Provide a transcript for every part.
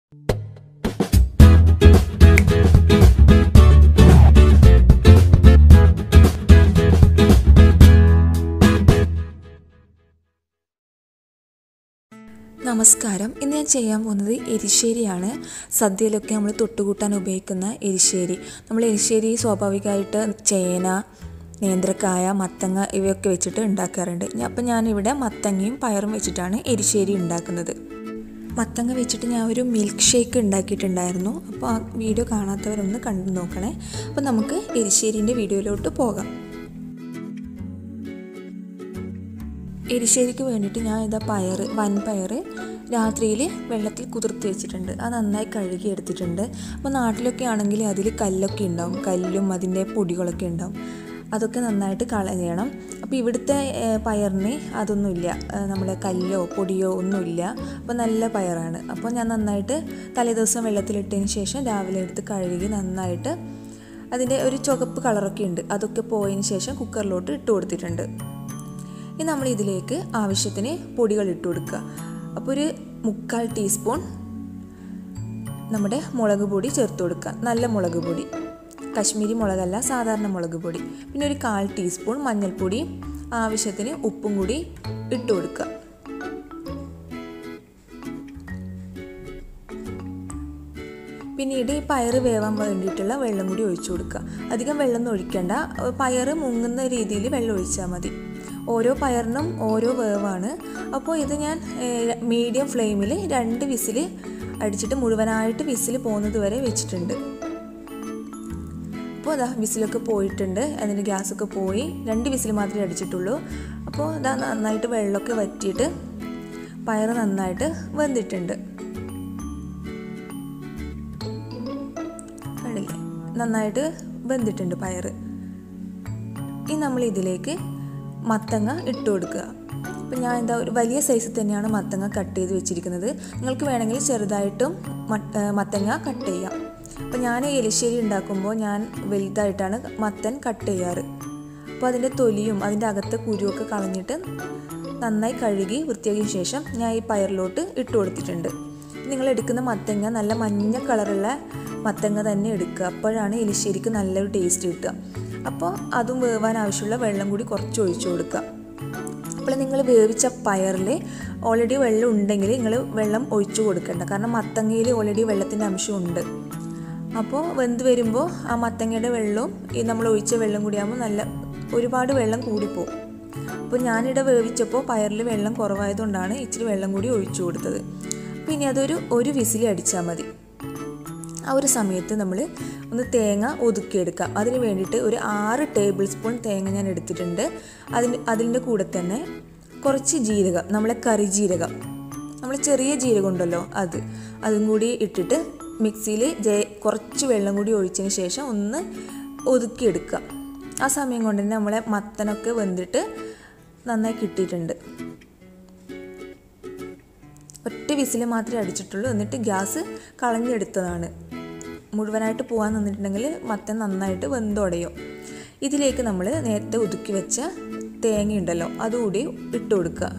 നമസ്കാരം ഇന്ന് ഞാൻ ചെയ്യാൻ പോകുന്നത് എരിശ്ശേരിയാണ് സദ്യയിലൊക്കെ നമ്മൾ തൊട്ടുകൂട്ടാൻ ഉപയോഗിക്കുന്ന എരിശ്ശേരി നമ്മൾ എരിശ്ശേരി സ്വാഭാവികമായിട്ട് ചേന നേന്ത്രക്കായ മത്തങ്ങ ഇവയൊക്കെ വെച്ചിട്ട് ഉണ്ടാക്കാറുണ്ട് ഞാ- അപ്പം ഞാനിവിടെ മത്തങ്ങയും പയറും വെച്ചിട്ടാണ് എരിശ്ശേരി ഉണ്ടാക്കുന്നത് മത്തങ്ങ വെച്ചിട്ട് ഞാൻ ഒരു മിൽക്ക് ഷേക്ക് ഉണ്ടാക്കിയിട്ടുണ്ടായിരുന്നു അപ്പോൾ ആ വീഡിയോ കാണാത്തവരൊന്ന് കണ്ടു നോക്കണേ അപ്പോൾ നമുക്ക് എരിശ്ശേരിൻ്റെ വീഡിയോയിലോട്ട് പോകാം എരിശ്ശേരിക്ക് വേണ്ടിയിട്ട് ഞാൻ ഇതാ പയർ വൻപയർ രാത്രിയിൽ വെള്ളത്തിൽ കുതിർത്ത് വെച്ചിട്ടുണ്ട് അത് നന്നായി കഴുകി എടുത്തിട്ടുണ്ട് അപ്പോൾ നാട്ടിലൊക്കെ ആണെങ്കിൽ അതിൽ കല്ലൊക്കെ ഉണ്ടാവും കല്ലും അതിൻ്റെ പൊടികളൊക്കെ ഉണ്ടാവും അതൊക്കെ നന്നായിട്ട് കളയണം അപ്പോൾ ഇവിടുത്തെ ഏഹ്, പയറിന് അതൊന്നുമില്ല ഏഹ്, നമ്മുടെ കല്ലോ പൊടിയോ ഒന്നുമില്ല അപ്പോൾ നല്ല പയറാണ് അപ്പോൾ ഞാൻ നന്നായിട്ട് തലേദിവസം വെള്ളത്തിലിട്ടതിന് ശേഷം രാവിലെ എടുത്ത് കഴുകി നന്നായിട്ട് അതിൻ്റെ ഒരു ചുവപ്പ് കളറൊക്കെ ഉണ്ട് അതൊക്കെ പോയതിന് ശേഷം കുക്കറിലോട്ട് ഇട്ട് കൊടുത്തിട്ടുണ്ട് ഇനി നമ്മൾ ഇതിലേക്ക് ആവശ്യത്തിന് പൊടികൾ ഇട്ട് കൊടുക്കുക അപ്പോൾ ഒരു മുക്കാൽ ടീസ്പൂൺ നമ്മുടെ മുളക് പൊടി ചേർത്ത് കൊടുക്കുക നല്ല മുളക് പൊടി കശ്മീരി മുളകല്ല സാധാരണ മുളക് പൊടി പിന്നെ ഒരു കാൽ ടീസ്പൂൺ മഞ്ഞൾപ്പൊടി ആവശ്യത്തിന് ഉപ്പും കൂടി ഇട്ട് കൊടുക്കുക പിന്നീട് ഈ പയറ് വേവാൻ വേണ്ടിയിട്ടുള്ള വെള്ളം കൂടി ഒഴിച്ചു കൊടുക്കുക അധികം വെള്ളം ഒന്നും ഒഴിക്കേണ്ട പയറ് മുങ്ങുന്ന രീതിയിൽ വെള്ളം ഒഴിച്ചാൽ മതി ഓരോ പയറിനും ഓരോ വേവാണ് അപ്പോൾ ഇത് ഞാൻ മീഡിയം ഫ്ലെയിമിൽ രണ്ട് വിസിൽ അടിച്ചിട്ട് മുഴുവനായിട്ട് വിസിൽ പോകുന്നത് വരെ വെച്ചിട്ടുണ്ട് അപ്പോൾ അതാ വിസിലൊക്കെ പോയിട്ടുണ്ട് അതിന് ഗ്യാസൊക്കെ പോയി രണ്ട് വിസിൽ മാത്രമേ അടിച്ചിട്ടുള്ളൂ അപ്പോൾ ഇതാ നന്നായിട്ട് വെള്ളമൊക്കെ വറ്റിയിട്ട് പയറ് നന്നായിട്ട് വെന്തിട്ടുണ്ട് കണ്ടില്ലേ നന്നായിട്ട് വെന്തിട്ടുണ്ട് പയറ് ഇനി നമ്മൾ ഇതിലേക്ക് മത്തങ്ങ ഇട്ട് കൊടുക്കുക അപ്പം ഞാൻ എന്താ ഒരു വലിയ സൈസിൽ തന്നെയാണ് മത്തങ്ങ കട്ട് ചെയ്ത് വെച്ചിരിക്കുന്നത് നിങ്ങൾക്ക് വേണമെങ്കിൽ ചെറുതായിട്ടും മ- ഏ, മത്തങ്ങ കട്ട് ചെയ്യാം അപ്പം ഞാൻ എലിശ്ശേരി ഉണ്ടാക്കുമ്പോൾ ഞാൻ വലുതായിട്ടാണ് മത്തൻ കട്ട് ചെയ്യാറ് അപ്പോൾ അതിൻ്റെ തൊലിയും അതിൻ്റെ അകത്തെ കുരുവൊക്കെ കളഞ്ഞിട്ട് നന്നായി കഴുകി വൃത്തിയാക്കിയ ശേഷം ഞാൻ ഈ പയറിലോട്ട് ഇട്ട് കൊടുത്തിട്ടുണ്ട് നിങ്ങൾ എടുക്കുന്ന മത്തങ്ങ നല്ല മഞ്ഞ കളറുള്ള മത്തങ്ങ തന്നെ എടുക്കുക അപ്പോഴാണ് എലിശ്ശേരിക്ക് നല്ലൊരു ടേസ്റ്റ് കിട്ടുക അപ്പോൾ അതും വേവാൻ ആവശ്യമുള്ള വെള്ളം കൂടി കുറച്ച് ഒഴിച്ചു കൊടുക്കുക അപ്പോൾ നിങ്ങൾ വേവിച്ച പയറിൽ ഓൾറെഡി വെള്ളം ഉണ്ടെങ്കിൽ നിങ്ങൾ വെള്ളം ഒഴിച്ചു കൊടുക്കേണ്ട കാരണം മത്തങ്ങയിൽ ഓൾറെഡി വെള്ളത്തിൻ്റെ അംശമുണ്ട് അപ്പോൾ വെന്ത് വരുമ്പോൾ ആ മത്തങ്ങയുടെ വെള്ളവും ഈ നമ്മൾ ഒഴിച്ച വെള്ളം കൂടിയാകുമ്പോൾ നല്ല ഒരുപാട് വെള്ളം കൂടിപ്പോവും അപ്പോൾ ഞാനിവിടെ വേവിച്ചപ്പോൾ പയറിൽ വെള്ളം കുറവായതുകൊണ്ടാണ് ഇച്ചിരി വെള്ളം കൂടി ഒഴിച്ചു കൊടുത്തത് പിന്നെ അതൊരു ഒരു വിസിൽ അടിച്ചാൽ മതി ആ ഒരു സമയത്ത് നമ്മൾ ഒന്ന് തേങ്ങ ഒതുക്കിയെടുക്കാം അതിന് വേണ്ടിയിട്ട് ഒരു ആറ് ടേബിൾ സ്പൂൺ തേങ്ങ ഞാൻ എടുത്തിട്ടുണ്ട് അതിന് അതിൻ്റെ കൂടെ തന്നെ കുറച്ച് ജീരകം നമ്മളെ കറി ജീരകം നമ്മൾ ചെറിയ ജീരകം ഉണ്ടല്ലോ അത് അതും കൂടി ഇട്ടിട്ട് മിക്സിയിൽ ജെ കുറച്ച് വെള്ളം കൂടി ഒഴിച്ചതിന് ശേഷം ഒന്ന് ഒതുക്കിയെടുക്കുക ആ സമയം കൊണ്ട് തന്നെ നമ്മളെ മത്തനൊക്കെ വെന്തിട്ട് നന്നായി കിട്ടിയിട്ടുണ്ട് ഒറ്റ വിസിൽ മാത്രമേ അടിച്ചിട്ടുള്ളൂ എന്നിട്ട് ഗ്യാസ് കളഞ്ഞെടുത്തതാണ് മുഴുവനായിട്ട് പോകാൻ നിന്നിട്ടുണ്ടെങ്കിൽ മത്തൻ നന്നായിട്ട് വെന്തുടയും ഇതിലേക്ക് നമ്മൾ നേരത്തെ ഒതുക്കി വെച്ച തേങ്ങയുണ്ടല്ലോ അതുകൂടി ഇട്ട് കൊടുക്കുക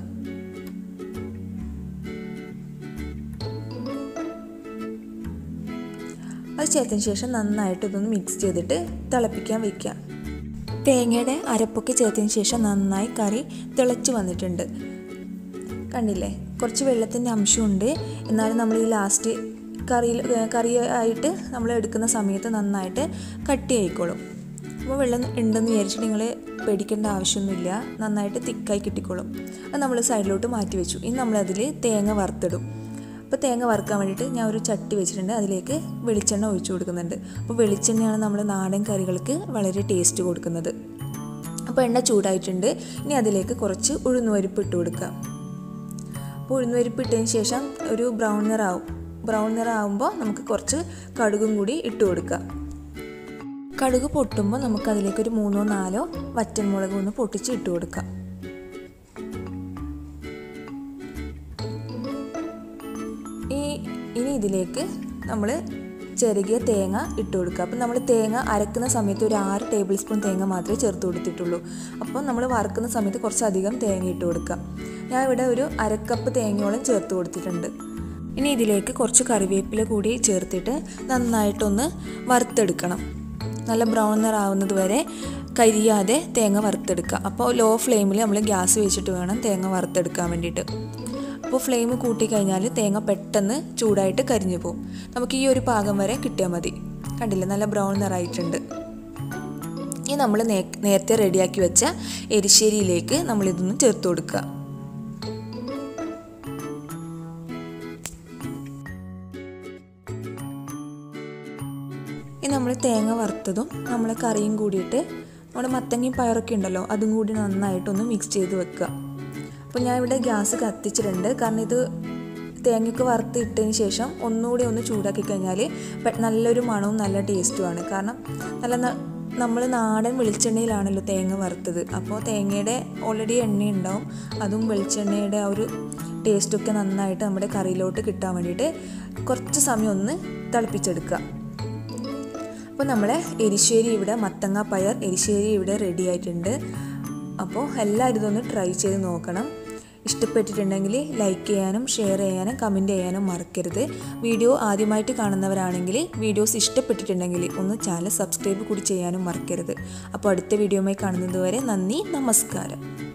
അത് ചേർത്തതിന് ശേഷം നന്നായിട്ട് ഇതൊന്ന് മിക്സ് ചെയ്തിട്ട് തിളപ്പിക്കാൻ വയ്ക്കുക തേങ്ങയുടെ അരപ്പൊക്കെ ചേർത്തതിന് ശേഷം നന്നായി കറി തിളച്ച് വന്നിട്ടുണ്ട് കണ്ടില്ലേ കുറച്ച് വെള്ളത്തിൻ്റെ അംശമുണ്ട് എന്നാലും നമ്മൾ ഈ ലാസ്റ്റ് കറിയിൽ കറി ആയിട്ട് നമ്മൾ എടുക്കുന്ന സമയത്ത് നന്നായിട്ട് കട്ടി ആയിക്കോളും അപ്പോൾ വെള്ളം ഉണ്ടെന്ന് വിചാരിച്ചിട്ട് നിങ്ങൾ പേടിക്കേണ്ട ആവശ്യമൊന്നുമില്ല നന്നായിട്ട് തിക്കായി കിട്ടിക്കോളും അത് നമ്മൾ സൈഡിലോട്ട് മാറ്റി വെച്ചു ഇനി നമ്മളതിൽ തേങ്ങ വറുത്തിടും അപ്പോൾ തേങ്ങ വറുക്കാൻ വേണ്ടിയിട്ട് ഞാൻ ഒരു ചട്ടി വെച്ചിട്ടുണ്ട് അതിലേക്ക് വെളിച്ചെണ്ണ ഒഴിച്ചു കൊടുക്കുന്നുണ്ട് അപ്പോൾ വെളിച്ചെണ്ണയാണ് നമ്മൾ നാടൻ കറികൾക്ക് വളരെ ടേസ്റ്റ് കൊടുക്കുന്നത് അപ്പോൾ എണ്ണ ചൂടായിട്ടുണ്ട് ഇനി അതിലേക്ക് കുറച്ച് ഉഴുന്നുപരിപ്പ് ഇട്ട് കൊടുക്കുക അപ്പോൾ ഉഴുന്നുപരിപ്പ് ഇട്ടതിന് ശേഷം ഒരു ബ്രൗൺ നിറാവും ബ്രൗൺ നിറാവുമ്പോൾ നമുക്ക് കുറച്ച് കടുകും കൂടി ഇട്ട് കൊടുക്കുക കടുക് പൊട്ടുമ്പോൾ നമുക്ക് അതിലേക്ക് ഒരു മൂന്നോ നാലോ വറ്റൻമുളക് ഒന്ന് പൊട്ടിച്ച് ഇട്ട് കൊടുക്കാം ഈ ഇനി ഇതിലേക്ക് നമ്മൾ ചെറുകിയ തേങ്ങ ഇട്ട് കൊടുക്കുക അപ്പം നമ്മൾ തേങ്ങ അരക്കുന്ന സമയത്ത് ഒരു ആറ് ടേബിൾ സ്പൂൺ തേങ്ങ മാത്രമേ ചേർത്ത് കൊടുത്തിട്ടുള്ളൂ അപ്പം നമ്മൾ വറുക്കുന്ന സമയത്ത് കുറച്ചധികം തേങ്ങ ഇട്ട് കൊടുക്കുക ഞാൻ ഇവിടെ ഒരു അരക്കപ്പ് തേങ്ങയോളം ചേർത്ത് കൊടുത്തിട്ടുണ്ട് ഇനി ഇതിലേക്ക് കുറച്ച് കറിവേപ്പില കൂടി ചേർത്തിട്ട് നന്നായിട്ടൊന്ന് വറുത്തെടുക്കണം നല്ല ബ്രൗൺ നിറാവുന്നത് വരെ കരിയാതെ തേങ്ങ വറുത്തെടുക്കുക അപ്പോൾ ലോ ഫ്ലെയിമിൽ നമ്മൾ ഗ്യാസ് വെച്ചിട്ട് വേണം തേങ്ങ വറുത്തെടുക്കാൻ വേണ്ടിയിട്ട് അപ്പോൾ ഫ്ലെയിം കൂട്ടിക്കഴിഞ്ഞാൽ തേങ്ങ പെട്ടെന്ന് ചൂടായിട്ട് കരിഞ്ഞു പോകും നമുക്ക് ഈ ഒരു പാകം വരെ കിട്ടിയാൽ മതി കണ്ടില്ലേ നല്ല ബ്രൗൺ നിറായിട്ടുണ്ട് ഇനി നമ്മൾ നേ നേരത്തെ റെഡിയാക്കി വെച്ച എരിശ്ശേരിയിലേക്ക് നമ്മളിതൊന്ന് ചേർത്ത് കൊടുക്കുക ഇനി നമ്മൾ തേങ്ങ വറുത്തതും നമ്മൾ കറിയും കൂടിയിട്ട് നമ്മുടെ മത്തങ്ങയും പയറൊക്കെ ഉണ്ടല്ലോ അതും കൂടി നന്നായിട്ടൊന്ന് മിക്സ് ചെയ്ത് വെക്കുക അപ്പോൾ ഞാൻ ഇവിടെ ഗ്യാസ് കത്തിച്ചിട്ടുണ്ട് കാരണം ഇത് തേങ്ങയ്ക്ക് വറുത്തിട്ടതിന് ശേഷം ഒന്നുകൂടി ഒന്ന് ചൂടാക്കി കഴിഞ്ഞാൽ നല്ലൊരു മണവും നല്ല ടേസ്റ്റുമാണ് കാരണം നല്ല നമ്മൾ നാടൻ വെളിച്ചെണ്ണയിലാണല്ലോ തേങ്ങ വറുത്തത് അപ്പോൾ തേങ്ങയുടെ ഓൾറെഡി എണ്ണ ഉണ്ടാവും അതും വെളിച്ചെണ്ണയുടെ ആ ഒരു ടേസ്റ്റൊക്കെ നന്നായിട്ട് നമ്മുടെ കറിയിലോട്ട് കിട്ടാൻ വേണ്ടിയിട്ട് കുറച്ച് സമയം ഒന്ന് തിളപ്പിച്ചെടുക്കുക അപ്പോൾ നമ്മളെ എരിശ്ശേരി ഇവിടെ മത്തങ്ങ പയർ എരിശ്ശേരി ഇവിടെ റെഡി ആയിട്ടുണ്ട് അപ്പോൾ എല്ലാവരും ഇതൊന്ന് ട്രൈ ചെയ്ത് നോക്കണം ഇഷ്ടപ്പെട്ടിട്ടുണ്ടെങ്കിൽ ലൈക്ക് ചെയ്യാനും ഷെയർ ചെയ്യാനും കമൻറ്റ് ചെയ്യാനും മറക്കരുത് വീഡിയോ ആദ്യമായിട്ട് കാണുന്നവരാണെങ്കിൽ വീഡിയോസ് ഇഷ്ടപ്പെട്ടിട്ടുണ്ടെങ്കിൽ ഒന്ന് ചാനൽ സബ്സ്ക്രൈബ് കൂടി ചെയ്യാനും മറക്കരുത് അപ്പോൾ അടുത്ത വീഡിയോയുമായി കാണുന്നത് വരെ നന്ദി നമസ്കാരം